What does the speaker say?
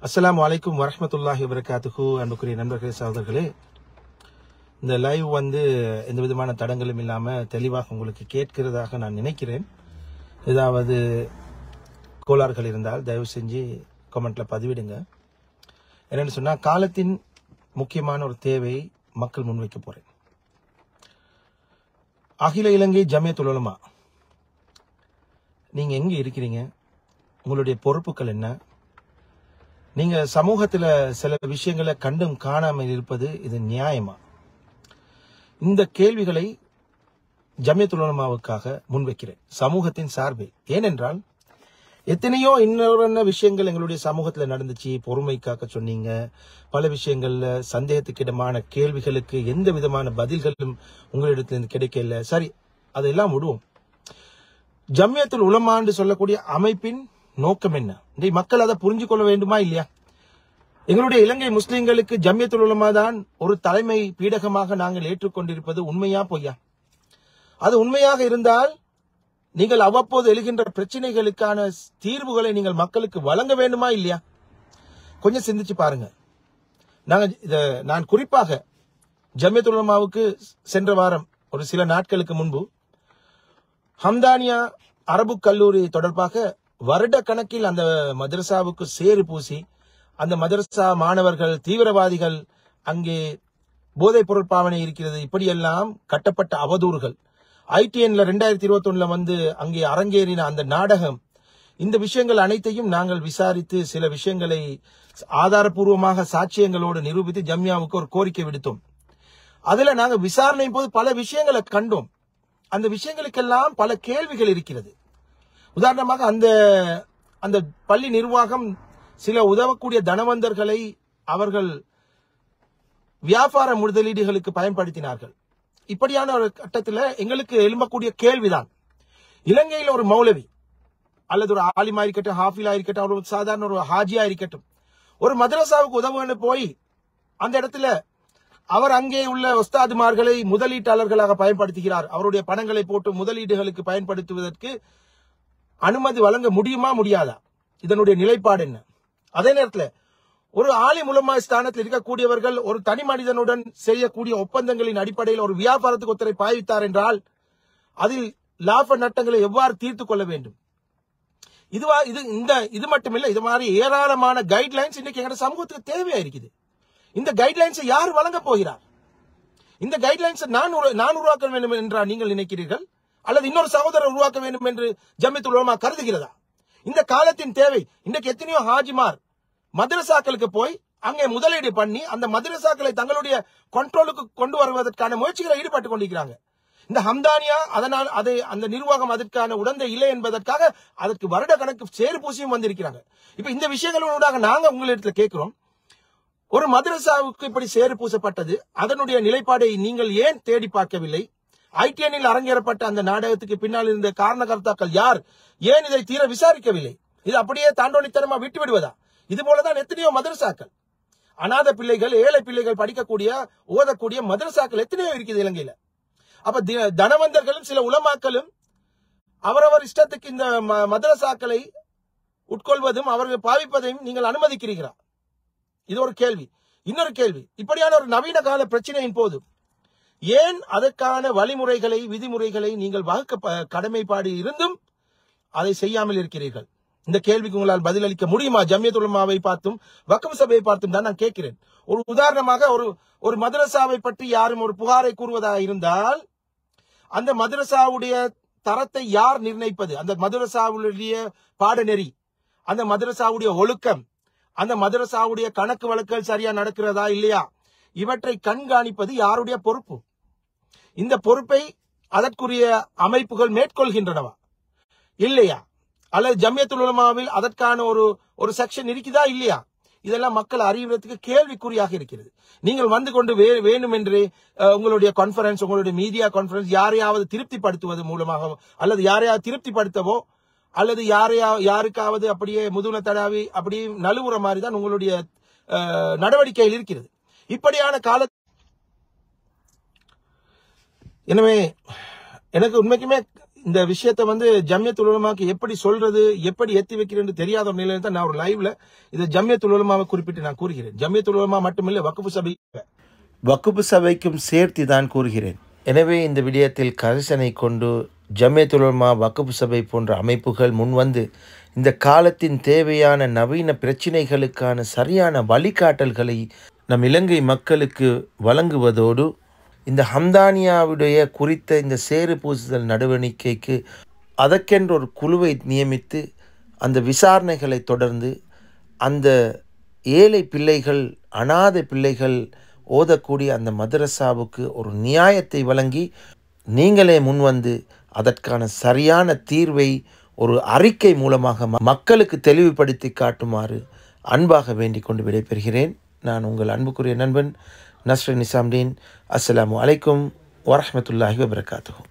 அஸ்ஸலாமு அலைக்கும் வரஹ்மத்துல்லாஹி வபரகாத்துஹு அன்புக்குரிய நண்பர்களே சகோதரர்களே இந்த லைவ் வந்து எந்த விதமான தடங்களும் இல்லாம தெளிவாக உங்களுக்கு கேட்கிறதாக நான் நினைக்கிறேன் ஏதாவது கோளாறுகள் இருந்தால் தயவு செஞ்சு கமெண்ட்ல பதிவிடுங்க என்னன்னு சொன்னா காலத்தின் முக்கியமான ஒரு தேவையை மக்கள் முன்வைக்க போறேன் அகில இலங்கை ஜமியத்துல் உலமா நீங்க எங்க இருக்கிறீங்க உங்களுடைய பொறுப்புகள் என்ன நீங்க சமூகத்துல சில விஷயங்களை கண்டும் காணாமல் இருப்பது இது நியாயமா இந்த கேள்விகளை ஜமியத்துல் உலமாவுக்காக முன்வைக்கிறேன் சமூகத்தின் சார்பில் ஏனென்றால் எத்தனையோ இன்னொரு விஷயங்கள் எங்களுடைய சமூகத்துல நடந்துச்சு பொறுமை காக்க சொன்னீங்க பல விஷயங்கள்ல சந்தேகத்துக்கிடமான கேள்விகளுக்கு எந்த விதமான பதில்களும் உங்களிடத்திலிருந்து கிடைக்கல சரி அதெல்லாம் விடுவோம் ஜம்மியத்துல் உலமான்னு சொல்லக்கூடிய அமைப்பின் நோக்கம் என்ன இந்த மக்கள் அதை புரிஞ்சு கொள்ள வேண்டுமா இல்லையா எங்களுடைய இலங்கை முஸ்லிம்களுக்கு ஜம்மியத்துல் உலமா தான் ஒரு தலைமை பீடகமாக நாங்கள் ஏற்றுக்கொண்டிருப்பது உண்மையா பொய்யா அது உண்மையாக இருந்தால் நீங்கள் அவ்வப்போது எழுகின்ற பிரச்சனைகளுக்கான தீர்வுகளை நீங்கள் மக்களுக்கு வழங்க வேண்டுமா இல்லையா கொஞ்சம் சிந்திச்சு பாருங்க நாங்க இத நான் குறிப்பாக ஜம்மியத்துல் உலமாவுக்கு சென்ற வாரம் ஒரு சில நாட்களுக்கு முன்பு ஹம்தானியா அரபு கல்லூரி தொடர்பாக வருட கணக்கில் அந்த மதரசாவுக்கு சேறு பூசி அந்த மதரசா மாணவர்கள் தீவிரவாதிகள் அங்கே போதைப் பொருள் பாவனை இருக்கிறது இப்படியெல்லாம் கட்டப்பட்ட அவதூறுகள் ஐடிஎன்ல ரெண்டாயிரத்தி இருபத்தி வந்து அங்கே அரங்கேறின அந்த நாடகம் இந்த விஷயங்கள் அனைத்தையும் நாங்கள் விசாரித்து சில விஷயங்களை ஆதாரபூர்வமாக சாட்சியங்களோடு நிரூபித்து ஜம்யாவுக்கு ஒரு கோரிக்கை விடுத்தோம் அதுல நாங்க விசாரணை போது பல விஷயங்களை கண்டோம் அந்த விஷயங்களுக்கெல்லாம் பல கேள்விகள் இருக்கிறது உதாரணமாக அந்த அந்த பள்ளி நிர்வாகம் சில உதவக்கூடிய தனவந்தர்களை அவர்கள் வியாபார முதலீடுகளுக்கு பயன்படுத்தினார்கள் இப்படியான ஒரு கட்டத்தில் எங்களுக்கு எழும்பக்கூடிய கேள்விதான் இலங்கையில் ஒரு மௌலவி அல்லது ஒரு ஆலிமா இருக்கட்டும் ஹாஃபிலா இருக்கட்டும் ஒரு சாதாரண ஒரு ஹாஜியா இருக்கட்டும் ஒரு மதரசாவுக்கு உதவுன்னு போய் அந்த இடத்துல அவர் அங்கே உள்ள ஒஸ்தாதுமார்களை முதலீட்டாளர்களாக பயன்படுத்துகிறார் அவருடைய பணங்களை போட்டு முதலீடுகளுக்கு பயன்படுத்துவதற்கு அனுமதி வழங்க முடியுமா முடியாதா இதனுடைய நிலைப்பாடு என்ன அதே நேரத்தில் ஒரு ஆலி முலமா ஸ்தானத்தில் இருக்கக்கூடியவர்கள் ஒரு தனி மனிதனுடன் செய்யக்கூடிய ஒப்பந்தங்களின் அடிப்படையில் ஒரு வியாபாரத்துக்கு ஒருத்தரை பாவித்தார் என்றால் அதில் லாப நட்டங்களை எவ்வாறு தீர்த்து கொள்ள வேண்டும் இதுவா இது இந்த இது மட்டுமில்ல இது மாதிரி ஏராளமான கைட்லைன்ஸ் இன்னைக்கு எங்க சமூகத்துக்கு தேவையா இருக்குது இந்த கைட்லைன்ஸை யார் வழங்க போகிறார் இந்த கைட்லைன்ஸை நான் உரு- நான் உருவாக்க வேண்டும் என்றா நீங்கள் நினைக்கிறீர்கள் அல்லது இன்னொரு சகோதரர் உருவாக்க வேண்டும் என்று ஜம்மித்துல் உலமா கருதுகிறதா இந்த காலத்தின் தேவை இன்றைக்கு எத்தனையோ ஹாஜிமார் மதரசாக்களுக்கு போய் அங்கே முதலீடு பண்ணி அந்த மதரசாக்களை தங்களுடைய கண்ட்ரோலுக்கு கொண்டு வருவதற்கான முயற்சிகளை ஈடுபட்டு கொண்டிருக்கிறாங்க இந்த ஹம்தானியா அதனால் அதை அந்த நிர்வாகம் அதற்கான உடந்தை இல்லை என்பதற்காக அதற்கு வருட கணக்கு சேறு பூசியும் வந்திருக்கிறாங்க இப்ப இந்த விஷயங்களோட நாங்க உங்களிடத்துல கேட்கிறோம் ஒரு மதரசாவுக்கு இப்படி சேறு பூசப்பட்டது அதனுடைய நிலைப்பாடை நீங்கள் ஏன் தேடி பார்க்கவில்லை ஐடிஎனில் அரங்கேறப்பட்ட அந்த நாடகத்துக்கு பின்னால் இருந்த காரணகர்த்தாக்கள் யார் ஏன் இதை தீர விசாரிக்கவில்லை இது அப்படியே தாண்டோனித்தனமா விட்டு விடுவதா இது போலதான் எத்தனையோ மதரசாக்கள் அநாத பிள்ளைகள் ஏழை பிள்ளைகள் படிக்கக்கூடிய ஓதக்கூடிய மதரசாக்கள் எத்தனையோ இருக்குது இலங்கையில அப்ப தி- தனவந்தர்களும் சில உலமாக்களும் அவரவர் இஷ்டத்துக்கு இந்த ம- மதரசாக்களை உட்கொள்வதும் அவர்கள் பாவிப்பதையும் நீங்கள் அனுமதிக்கிறீர்களா இது ஒரு கேள்வி இன்னொரு கேள்வி இப்படியான ஒரு நவீன கால பிரச்சனையின் போது ஏன் அதற்கான வழிமுறைகளை விதிமுறைகளை நீங்கள் வகுக்க ப- கடமைப்பாடு இருந்தும் அதை செய்யாமல் இருக்கிறீர்கள் இந்த கேள்விக்கு உங்களால் பதிலளிக்க முடியுமா ஜம்மியத் உலமாவை பார்த்தும் வக்கம் சபையை பார்த்தும் தான் நான் கேட்கிறேன் ஒரு உதாரணமாக ஒரு ஒரு மதரசாவை பற்றி யாரும் ஒரு புகாரை கூறுவதாக இருந்தால் அந்த மதரசாவுடைய தரத்தை யார் நிர்ணயிப்பது அந்த மதரசாவுடைய பாடநெறி அந்த மதரசாவுடைய ஒழுக்கம் அந்த மதரசாவுடைய கணக்கு வழக்குகள் சரியா நடக்கிறதா இல்லையா இவற்றை கண்காணிப்பது யாருடைய பொறுப்பு இந்த பொறுப்பை அதற்குரிய அமைப்புகள் மேற்கொள்கின்றனவா இல்லையா அல்லது ஜம்மியத்துல் உலமாவில் அதற்கான ஒரு ஒரு செக்ஷன் இருக்குதா இல்லையா இதெல்லாம் மக்கள் அறிவுறதுக்கு கேள்விக்குறியாக இருக்கிறது நீங்கள் வந்து கொண்டு வே வேணும் என்று அஹ், உங்களுடைய கான்ஃபரன்ஸ் உங்களுடைய மீடியா கான்ஃபரன்ஸ் யாரையாவது திருப்திப்படுத்துவது மூலமாக அல்லது யாரையாவது திருப்திப்படுத்தவோ அல்லது யாரையா யாருக்காவது அப்படியே முதுகுல தடாவி அப்படியே நழுவுற மாதிரி தான் உங்களுடைய அஹ், நடவடிக்கையில் இருக்கிறது இப்படியான கால எனவே எனக்கு உண்மைக்குமே இந்த விஷயத்தை வந்து ஜம்யத் உலமாக்கு எப்படி சொல்றது எப்படி எத்தி வைக்கிறேன்னு தெரியாத ஒரு நிலையில தான் நான் ஒரு லைவ்ல இதை ஜம்யத் உலமாவை குறிப்பிட்டு நான் கூறுகிறேன் ஜம்யத் உலமா மட்டுமில்லை வக்குப்பு சபை வக்குப்பு சபைக்கும் சேர்த்து தான் கூறுகிறேன் எனவே இந்த விடயத்தில் கரிசனை கொண்டு ஜம்யத் உலமா வக்குப்பு சபை போன்ற அமைப்புகள் முன்வந்து இந்த காலத்தின் தேவையான நவீன பிரச்சினைகளுக்கான சரியான வழிகாட்டல்களை நம் இலங்கை மக்களுக்கு வழங்குவதோடு இந்த ஹம்தானியாவுடைய குறித்த இந்த சேறு பூசுதல் நடவடிக்கைக்கு அதற்கென்ற ஒரு குழுவை நியமித்து அந்த விசாரணைகளை தொடர்ந்து அந்த ஏழை பிள்ளைகள் அனாதை பிள்ளைகள் ஓதக்கூடிய அந்த மதரசாவுக்கு ஒரு நியாயத்தை வழங்கி நீங்களே முன்வந்து அதற்கான சரியான தீர்வை ஒரு அறிக்கை மூலமாக ம- மக்களுக்கு தெளிவுபடுத்தி காட்டுமாறு அன்பாக வேண்டிக் கொண்டு விடைபெறுகிறேன் நான் உங்கள் அன்புக்குரிய நண்பன் நஸ்ர நிசாம்டீன் அஸ்ஸலாமு அலைக்கும் வரஹ்மத்துல்லாஹி வபரகாத்துஹு